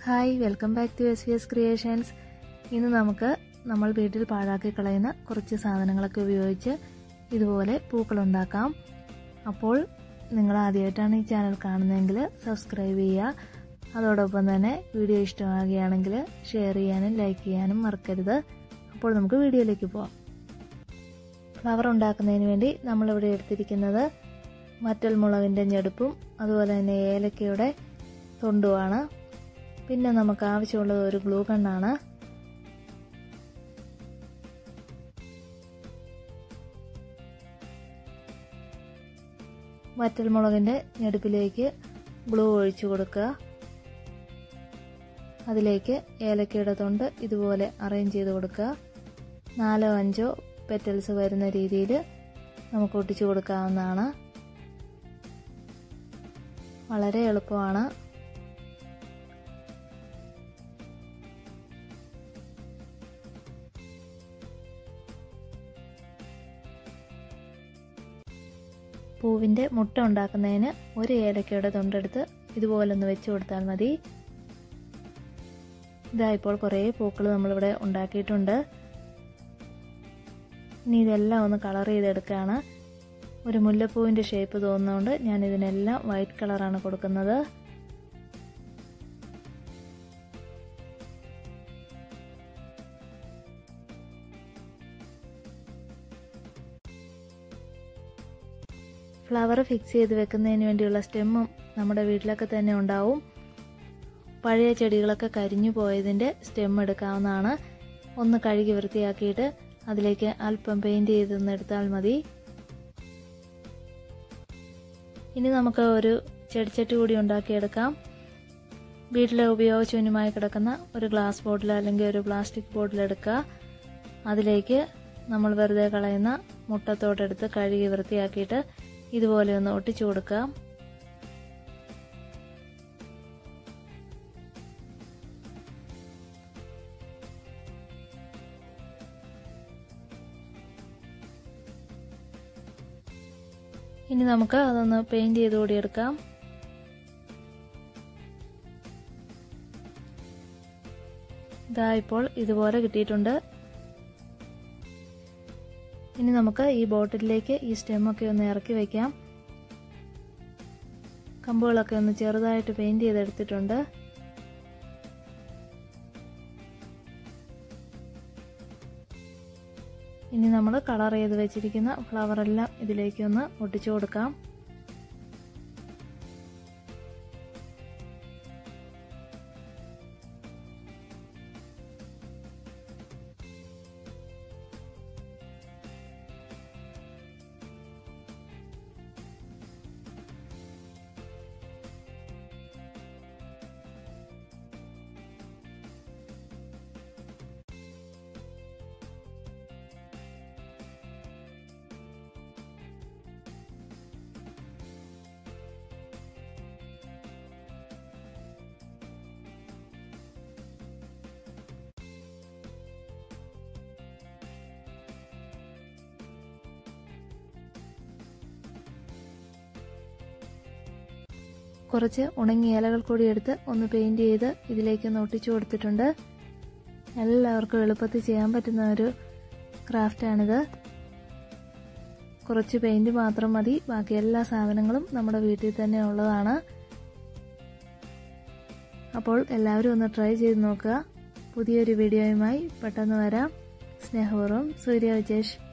hi welcome back to S V S creations ഇന്ന് നമുക്ക് നമ്മൾ വീട്ടിൽ പാഴാക്കി കളയുന്ന കുറച്ച് സാധനങ്ങളൊക്കെ ഉപയോഗിച്ച് ഇതുപോലെ പൂക്കളുണ്ടാക്കാം അപ്പോൾ നിങ്ങൾ ആദ്യമായിട്ടാണ് ഈ ചാനൽ കാണുന്നതെങ്കിൽ സബ്സ്ക്രൈബ് ചെയ്യുക അതോടൊപ്പം തന്നെ വീഡിയോ ഇഷ്ടമാകുകയാണെങ്കിൽ ഷെയർ ചെയ്യാനും ലൈക്ക് ചെയ്യാനും മറക്കരുത് അപ്പോൾ നമുക്ക് വീഡിയോയിലേക്ക് പോവാം ഫ്ലവർ ഉണ്ടാക്കുന്നതിന് വേണ്ടി നമ്മളിവിടെ എടുത്തിരിക്കുന്നത് വറ്റൽ മുളകിൻ്റെ ഞെടുപ്പും അതുപോലെ തന്നെ ഏലക്കയുടെ തൊണ്ടുമാണ് പിന്നെ നമുക്ക് ആവശ്യമുള്ളത് ഒരു ഗ്ലൂ കണ്ണാണ് വറ്റൽ മുളകിൻ്റെ ഞെടുപ്പിലേക്ക് ഗ്ലൂ ഒഴിച്ചു കൊടുക്കുക അതിലേക്ക് ഏലക്കയുടെ തൊണ്ട് ഇതുപോലെ അറേഞ്ച് ചെയ്ത് കൊടുക്കുക നാലോ അഞ്ചോ പെറ്റൽസ് വരുന്ന രീതിയിൽ നമുക്ക് ഒട്ടിച്ചു കൊടുക്കാവുന്നതാണ് വളരെ എളുപ്പമാണ് പൂവിൻ്റെ മുട്ട ഉണ്ടാക്കുന്നതിന് ഒരു ഏലക്കയുടെ തൊണ്ടെടുത്ത് ഇതുപോലൊന്ന് വെച്ച് കൊടുത്താൽ മതി ഇതാ ഇപ്പോൾ കുറേ പൂക്കൾ നമ്മളിവിടെ ഉണ്ടാക്കിയിട്ടുണ്ട് ഇനി ഇതെല്ലാം ഒന്ന് കളർ ചെയ്തെടുക്കുകയാണ് ഒരു മുല്ലപ്പൂവിൻ്റെ ഷേപ്പ് തോന്നുന്നതുകൊണ്ട് ഞാൻ ഇതിനെല്ലാം വൈറ്റ് കളറാണ് കൊടുക്കുന്നത് ഫ്ലവർ ഫിക്സ് ചെയ്ത് വെക്കുന്നതിന് വേണ്ടിയുള്ള സ്റ്റെമ്മും നമ്മുടെ വീട്ടിലൊക്കെ തന്നെ ഉണ്ടാവും പഴയ ചെടികളൊക്കെ കരിഞ്ഞു പോയതിൻ്റെ സ്റ്റെം എടുക്കാവുന്നതാണ് ഒന്ന് കഴുകി വൃത്തിയാക്കിയിട്ട് അതിലേക്ക് അല്പം പെയിൻറ് ചെയ്തൊന്ന് എടുത്താൽ മതി ഇനി നമുക്ക് ഒരു ചെടിച്ചട്ടി കൂടി ഉണ്ടാക്കിയെടുക്കാം വീട്ടിലെ ഉപയോഗശൂന്യമായി കിടക്കുന്ന ഒരു ഗ്ലാസ് ബോട്ടിൽ അല്ലെങ്കിൽ ഒരു പ്ലാസ്റ്റിക് ബോട്ടിൽ എടുക്കുക അതിലേക്ക് നമ്മൾ വെറുതെ കളയുന്ന മുട്ടത്തോട്ടെടുത്ത് കഴുകി വൃത്തിയാക്കിയിട്ട് ഇതുപോലെ ഒന്ന് ഒട്ടിച്ചു കൊടുക്കുക ഇനി നമുക്ക് അതൊന്ന് പെയിന്റ് ചെയ്ത് കൂടി എടുക്കാം ഇതാ ഇപ്പോൾ ഇതുപോലെ കിട്ടിയിട്ടുണ്ട് ഇനി നമുക്ക് ഈ ബോട്ടിലേക്ക് ഈ സ്റ്റെമ്മൊക്കെ ഒന്ന് ഇറക്കി വയ്ക്കാം കമ്പുകളൊക്കെ ഒന്ന് ചെറുതായിട്ട് പെയിന്റ് ചെയ്തെടുത്തിട്ടുണ്ട് ഇനി നമ്മൾ കളർ ചെയ്ത് വെച്ചിരിക്കുന്ന ഫ്ലവർ എല്ലാം ഇതിലേക്ക് ഒന്ന് ഒട്ടിച്ചു കൊടുക്കാം കുറച്ച് ഉണങ്ങിയ ഇലകൾ കൂടി എടുത്ത് ഒന്ന് പെയിന്റ് ചെയ്ത് ഇതിലേക്കൊന്ന് ഒട്ടിച്ചു കൊടുത്തിട്ടുണ്ട് എല്ലാവർക്കും എളുപ്പത്തിൽ ചെയ്യാൻ പറ്റുന്ന ഒരു ക്രാഫ്റ്റാണിത് കുറച്ച് പെയിന്റ് മാത്രം മതി ബാക്കി എല്ലാ സാധനങ്ങളും നമ്മുടെ വീട്ടിൽ തന്നെ ഉള്ളതാണ് അപ്പോൾ എല്ലാവരും ഒന്ന് ട്രൈ ചെയ്ത് നോക്കുക പുതിയൊരു വീഡിയോയുമായി പെട്ടെന്ന് വരാം സ്നേഹപൂർവ്വം സൂര്യ വിജേഷ്